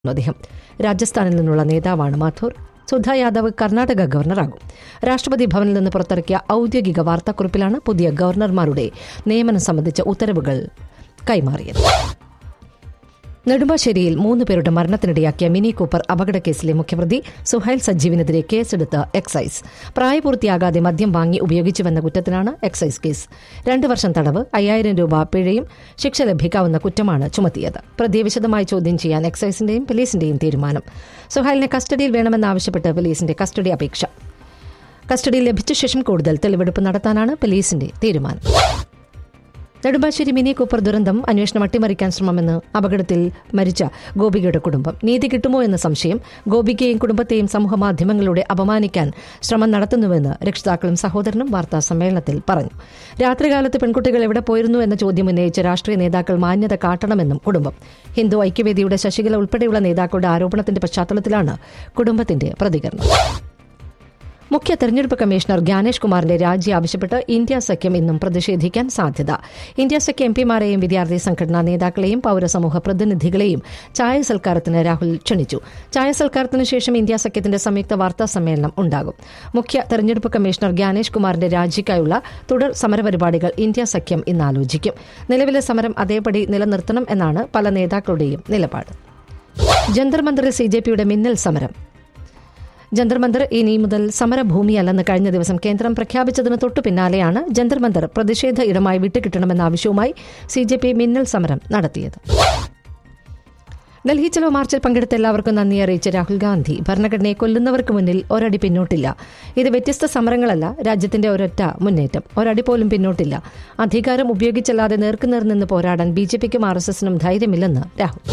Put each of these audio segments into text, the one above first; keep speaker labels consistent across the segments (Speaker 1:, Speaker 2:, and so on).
Speaker 1: അദ്ദേഹം രാജസ്ഥാനിൽ നിന്നുള്ള നേതാവാണ് മാഥൂർ സുധ യാദവ് കർണാടക ഗവർണറാകും രാഷ്ട്രപതി ഭവനിൽ നിന്ന് പുറത്തിറക്കിയ ഔദ്യോഗിക വാർത്താക്കുറിപ്പിലാണ് പുതിയ ഗവർണർമാരുടെ നിയമനം സംബന്ധിച്ച ഉത്തരവുകൾ കൈമാറിയത് നെടുമ്പാശ്ശേരിയിൽ മൂന്ന് പേരുടെ മരണത്തിനിടയാക്കിയ മിനി കൂപ്പർ അപകടക്കേസിലെ മുഖ്യപ്രതി സുഹൈൽ സജീവിനെതിരെ കേസെടുത്ത എക്സൈസ് പ്രായപൂർത്തിയാകാതെ മദ്യം വാങ്ങി ഉപയോഗിച്ചുവെന്ന കുറ്റത്തിനാണ് എക്സൈസ് കേസ് രണ്ട് വർഷം തടവ് അയ്യായിരം രൂപ പിഴയും ശിക്ഷ ലഭിക്കാവുന്ന കുറ്റമാണ് ചുമത്തിയത് പ്രതിയെ വിശദമായി ചോദ്യം ചെയ്യാൻ എക്സൈസിന്റെയും പോലീസിന്റെയും തീരുമാനം സുഹൈലിനെ കസ്റ്റഡിയിൽ വേണമെന്നാവശ്യപ്പെട്ട് പോലീസിന്റെ കസ്റ്റഡി അപേക്ഷ കസ്റ്റഡിയിൽ ലഭിച്ച ശേഷം കൂടുതൽ തെളിവെടുപ്പ് നടത്താനാണ് പോലീസിന്റെ തീരുമാനം നെടുമ്പാശ്ശേരി മിനി കൂപ്പർ ദുരന്തം അന്വേഷണം അട്ടിമറിക്കാൻ ശ്രമമെന്ന് അപകടത്തിൽ മരിച്ച ഗോപികയുടെ കുടുംബം നീതി കിട്ടുമോ എന്ന സംശയം ഗോപികയെയും കുടുംബത്തെയും സമൂഹമാധ്യമങ്ങളിലൂടെ അപമാനിക്കാൻ ശ്രമം നടത്തുന്നുവെന്ന് രക്ഷിതാക്കളും സഹോദരനും വാർത്താ സമ്മേളനത്തിൽ പറഞ്ഞു രാത്രികാലത്ത് പെൺകുട്ടികൾ എവിടെ പോയിരുന്നു എന്ന ചോദ്യം ഉന്നയിച്ച് രാഷ്ട്രീയ നേതാക്കൾ മാന്യത കാട്ടണമെന്നും കുടുംബം ഹിന്ദു ഐക്യവേദിയുടെ ശശികല ഉൾപ്പെടെയുള്ള നേതാക്കളുടെ ആരോപണത്തിന്റെ പശ്ചാത്തലത്തിലാണ് കുടുംബത്തിന്റെ പ്രതികരണം മുഖ്യ തെരഞ്ഞെടുപ്പ് കമ്മീഷണർ ജ്ഞാനേഷ് കുമാറിന്റെ രാജി ആവശ്യപ്പെട്ട് ഇന്ത്യ സഖ്യം ഇന്നും പ്രതിഷേധിക്കാൻ സാധ്യത ഇന്ത്യ സഖ്യ എംപിമാരെയും വിദ്യാർത്ഥി സംഘടനാ നേതാക്കളെയും പൌരസമൂഹ പ്രതിനിധികളെയും ചായ സൽക്കാരത്തിന് രാഹുൽ ക്ഷണിച്ചു ചായ സൽക്കാരത്തിന് ശേഷം ഇന്ത്യ സഖ്യത്തിന്റെ സംയുക്ത വാർത്താ സമ്മേളനം ഉണ്ടാകും മുഖ്യ തെരഞ്ഞെടുപ്പ് കമ്മീഷണർ ജ്ഞാനേഷ് കുമാറിന്റെ രാജിക്കായുള്ള തുടർ സമരപരിപാടികൾ ഇന്ത്യ സഖ്യം ഇന്ന് ആലോചിക്കും നിലവിലെ സമരം അതേപടി നിലനിർത്തണം എന്നാണ് പല നേതാക്കളുടെയും നിലപാട് ജന്തർ മന്ദറിൽ സി ജെ പിയുടെ മിന്നൽ സമരം ജന്തർ മന്ദർ ഇനി മുതൽ സമരഭൂമിയല്ലെന്ന് കഴിഞ്ഞ ദിവസം കേന്ദ്രം പ്രഖ്യാപിച്ചതിന് തൊട്ടു പിന്നാലെയാണ് ജന്തർ മന്ദർ പ്രതിഷേധ ഇടമായി വിട്ടുകിട്ടണമെന്ന ആവശ്യവുമായി സി ജെ പി മിന്നൽ സമരം നടത്തിയത് ഡൽഹി ചലോ മാർച്ചിൽ പങ്കെടുത്ത എല്ലാവർക്കും നന്ദി അറിയിച്ച രാഹുൽ ഗാന്ധി ഭരണഘടനയെ കൊല്ലുന്നവർക്ക് മുന്നിൽ ഒരടി പിന്നോട്ടില്ല ഇത് വ്യത്യസ്ത സമരങ്ങളല്ല രാജ്യത്തിന്റെ ഒരൊറ്റ മുന്നേറ്റം ഒരടി പോലും പിന്നോട്ടില്ല അധികാരം ഉപയോഗിച്ചല്ലാതെ നേർക്കുനേർ നിന്ന് പോരാടാൻ ബി ജെ പിക്കും ആർ എസ് എസിനും ധൈര്യമില്ലെന്ന് രാഹുൽ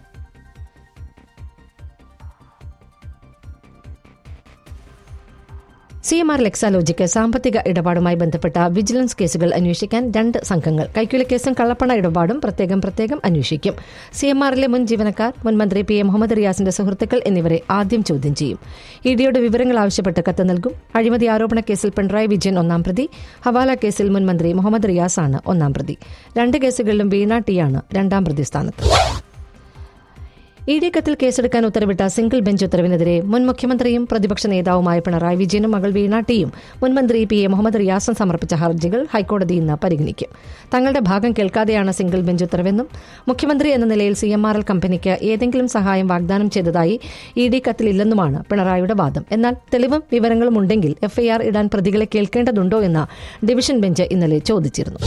Speaker 1: സി എം ആർ ലെക്സാലോജിക്ക് സാമ്പത്തിക ഇടപാടുമായി ബന്ധപ്പെട്ട വിജിലൻസ് കേസുകൾ അന്വേഷിക്കാൻ രണ്ട് സംഘങ്ങൾ കൈക്കൂലിക്കേസും കള്ളപ്പണ ഇടപാടും പ്രത്യേകം പ്രത്യേകം അന്വേഷിക്കും സി എം ആറിലെ മുൻ ജീവനക്കാർ മുൻ മന്ത്രി പി എ മുഹമ്മദ് റിയാസിന്റെ സുഹൃത്തുക്കൾ എന്നിവരെ ആദ്യം ചോദ്യം ചെയ്യും ഇഡിയുടെ വിവരങ്ങൾ ആവശ്യപ്പെട്ട് കത്ത് നൽകും അഴിമതി ആരോപണ കേസിൽ പിണറായി വിജയൻ ഒന്നാം പ്രതി ഹവാല കേസിൽ മുൻ മന്ത്രി മുഹമ്മദ് റിയാസാണ് ഒന്നാം പ്രതി രണ്ട് കേസുകളിലും വീണ ടിയാണ് രണ്ടാം പ്രതി സ്ഥാനത്ത് ഇ ഡി കത്തിൽ കേസെടുക്കാൻ ഉത്തരവിട്ട സിംഗിൾ ബെഞ്ച് ഉത്തരവിനെതിരെ മുൻ മുഖ്യമന്ത്രിയും പ്രതിപക്ഷ നേതാവുമായ പിണറായി വിജയനും മകൾ വീണാട്ടിയും മുൻ മന്ത്രി പി എ മുഹമ്മദ് റിയാസും സമർപ്പിച്ച ഹർജികൾ ഹൈക്കോടതി ഇന്ന് പരിഗണിക്കും തങ്ങളുടെ ഭാഗം കേൾക്കാതെയാണ് സിംഗിൾ ബെഞ്ച് ഉത്തരവെന്നും മുഖ്യമന്ത്രി എന്ന നിലയിൽ സി എം ആർ എൽ കമ്പനിക്ക് ഏതെങ്കിലും സഹായം വാഗ്ദാനം ചെയ്തതായി ഇ ഡി കത്തിലില്ലെന്നുമാണ് പിണറായിയുടെ വാദം എന്നാൽ തെളിവും വിവരങ്ങളും ഉണ്ടെങ്കിൽ എഫ്ഐആർ ഇടാൻ പ്രതികളെ കേൾക്കേണ്ടതുണ്ടോ എന്ന ഡിവിഷൻ ബെഞ്ച് ഇന്നലെ ചോദിച്ചിരുന്നു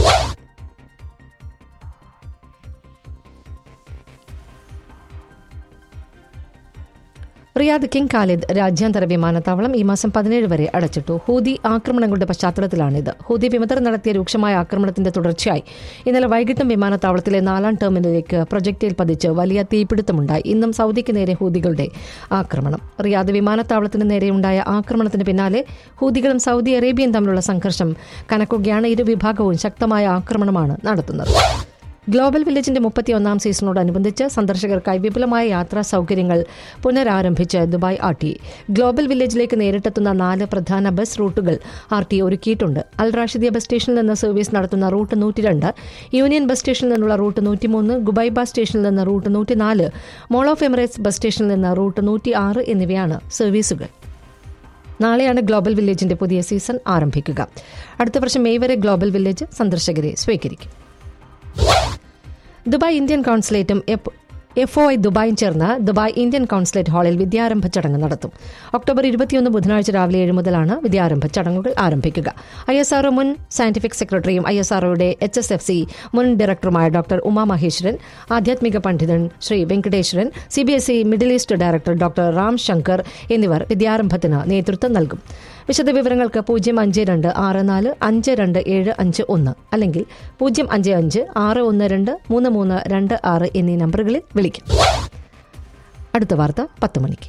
Speaker 1: റിയാദ് കിങ് ഖാലിദ് രാജ്യാന്തര വിമാനത്താവളം ഈ മാസം പതിനേഴ് വരെ അടച്ചിട്ടു ഹൂതി ആക്രമണങ്ങളുടെ പശ്ചാത്തലത്തിലാണിത് ഹൂതി വിമതർ നടത്തിയ രൂക്ഷമായ ആക്രമണത്തിന്റെ തുടർച്ചയായി ഇന്നലെ വൈകിട്ടും വിമാനത്താവളത്തിലെ നാലാം ടെർമിനലിലേക്ക് പ്രൊജക്റ്റിൽ പതിച്ച് വലിയ തീപിടുത്തമുണ്ടായി ഇന്നും സൗദിക്ക് നേരെ ഹൂതികളുടെ ആക്രമണം റിയാദ് വിമാനത്താവളത്തിന് നേരെയുണ്ടായ ആക്രമണത്തിന് പിന്നാലെ ഹൂതികളും സൗദി അറേബ്യയും തമ്മിലുള്ള സംഘർഷം കനക്കുകയാണ് ഇരു വിഭാഗവും ശക്തമായ ആക്രമണമാണ് നടത്തുന്നത് ഗ്ലോബൽ വില്ലേജിന്റെ മുപ്പത്തിയൊന്നാം സീസണോടനുബന്ധിച്ച് സന്ദർശകർക്കായി വിപുലമായ യാത്രാ സൗകര്യങ്ങൾ പുനരാരംഭിച്ച് ദുബായ് ആർ ടി ഗ്ലോബൽ വില്ലേജിലേക്ക് നേരിട്ടെത്തുന്ന നാല് പ്രധാന ബസ് റൂട്ടുകൾ ആർ ടി ഒരുക്കിയിട്ടുണ്ട് അൽ റാഷിദിയ ബസ് സ്റ്റേഷനിൽ നിന്ന് സർവീസ് നടത്തുന്ന റൂട്ട് നൂറ്റിരണ്ട് യൂണിയൻ ബസ് സ്റ്റേഷനിൽ നിന്നുള്ള റൂട്ട് നൂറ്റിമൂന്ന് ഗുബൈബ സ്റ്റേഷനിൽ നിന്ന് റൂട്ട് നൂറ്റിനാല് മോൾ ഓഫ് എമിറേറ്റ്സ് ബസ് സ്റ്റേഷനിൽ നിന്ന് റൂട്ട് നൂറ്റി ആറ് എന്നിവയാണ് സർവീസുകൾ നാളെയാണ് ഗ്ലോബൽ വില്ലേജിന്റെ പുതിയ സീസൺ ആരംഭിക്കുക അടുത്ത വർഷം മെയ് വരെ ഗ്ലോബൽ വില്ലേജ് സന്ദർശകരെ സ്വീകരിക്കും ദുബായ് ഇന്ത്യൻ കോൺസുലേറ്റും എഫ് ഒ ഐ ദുബായും ചേർന്ന് ദുബായ് ഇന്ത്യൻ കോൺസുലേറ്റ് ഹാളിൽ വിദ്യാരംഭ ചടങ്ങ് നടത്തും ഒക്ടോബർ ഇരുപത്തിയൊന്ന് ബുധനാഴ്ച രാവിലെ ഏഴ് മുതലാണ് വിദ്യാരംഭ ചടങ്ങുകൾ ആരംഭിക്കുക ഐ എസ് ആർഒ മുൻ സയന്റിഫിക് സെക്രട്ടറിയും ഐ എസ് ആർഒയുടെ എച്ച് എസ് എഫ് സി മുൻ ഡയറക്ടറുമായ ഡോക്ടർ ഉമാ മഹേശ്വരൻ ആധ്യാത്മിക പണ്ഡിതൻ Shri Venkateswaran C B S E middle east director doctor Ram Shankar എന്നിവർ വിദ്യാരംഭത്തിന് നേതൃത്വം നൽകും വിശദവിവരങ്ങൾക്ക് പൂജ്യം അഞ്ച് രണ്ട് ആറ് നാല് അഞ്ച് രണ്ട് ഏഴ് അഞ്ച് ഒന്ന് അല്ലെങ്കിൽ പൂജ്യം അഞ്ച് അഞ്ച് ആറ് ഒന്ന് രണ്ട് മൂന്ന് മൂന്ന് രണ്ട് ആറ് എന്നീ നമ്പറുകളിൽ വിളിക്കും അടുത്ത വാർത്ത പത്ത് മണിക്ക്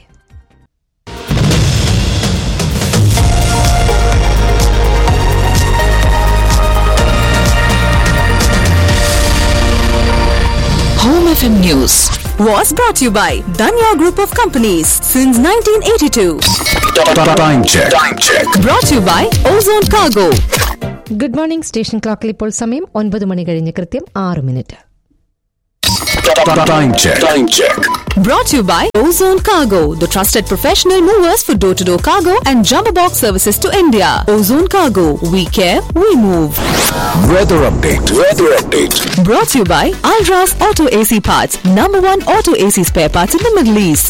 Speaker 2: Home FM News was brought to you by Danya Group of Companies since 1982.
Speaker 3: Time check. Time check.
Speaker 2: Brought to you by Ozone Cargo.
Speaker 1: Good morning station ക്ലോക്കിൽ ഇപ്പോൾ സമയം ഒൻപത് മണി കഴിഞ്ഞ് കൃത്യം ആറ് minute
Speaker 3: Time check. Time check.
Speaker 2: Brought to you by Ozone Cargo, the trusted professional movers for door to door cargo and jumbo box services to India. Ozone Cargo, we care, we move.
Speaker 3: Weather update. Weather update.
Speaker 2: Brought to you by Alras Auto AC Parts, number one auto AC spare parts in the Middle East.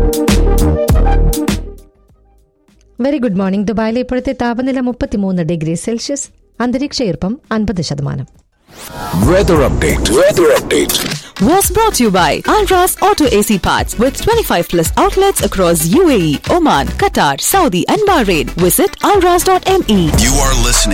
Speaker 1: Very good morning ദുബായിലെ ഇപ്പോഴത്തെ താപനില മുപ്പത്തിമൂന്ന് degree Celsius അന്തരീക്ഷ ഈർപ്പം അൻപത് ശതമാനം
Speaker 3: Weather update. Weather update.
Speaker 2: Was brought to you by Alras Auto AC Parts with 25 plus outlets across UAE, Oman, Qatar, Saudi, and Bahrain. Visit alras.me.
Speaker 3: You are listening